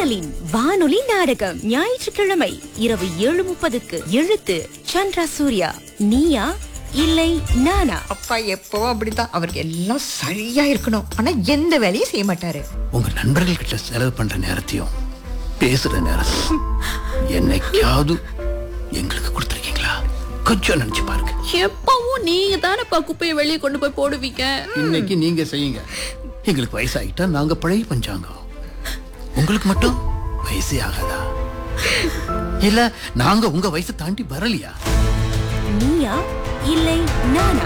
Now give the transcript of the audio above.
மின்னலின் வானொலி நாடகம் ஞாயிற்றுக்கிழமை இரவு ஏழு முப்பதுக்கு எழுத்து சந்திரா சூர்யா நீயா இல்லை நானா அப்பா எப்பவும் அப்படிதான் அவருக்கு எல்லாம் சரியா இருக்கணும் ஆனா எந்த வேலையும் செய்ய மாட்டாரு உங்க நண்பர்கள் கிட்ட செலவு பண்ற நேரத்தையும் பேசுற நேரத்தையும் என்னைக்காவது எங்களுக்கு கொடுத்துருக்கீங்களா கொஞ்சம் நினைச்சு பாருங்க எப்பவும் நீங்க தானேப்பா குப்பையை வெளியே கொண்டு போய் போடுவீங்க இன்னைக்கு நீங்க செய்யுங்க எங்களுக்கு வயசாகிட்டா நாங்க பழைய பஞ்சாங்கம் உங்களுக்கு மட்டும் வயசே ஆகாதா இல்ல நாங்க உங்க வயசை தாண்டி வரலையா நீயா இல்லை நானா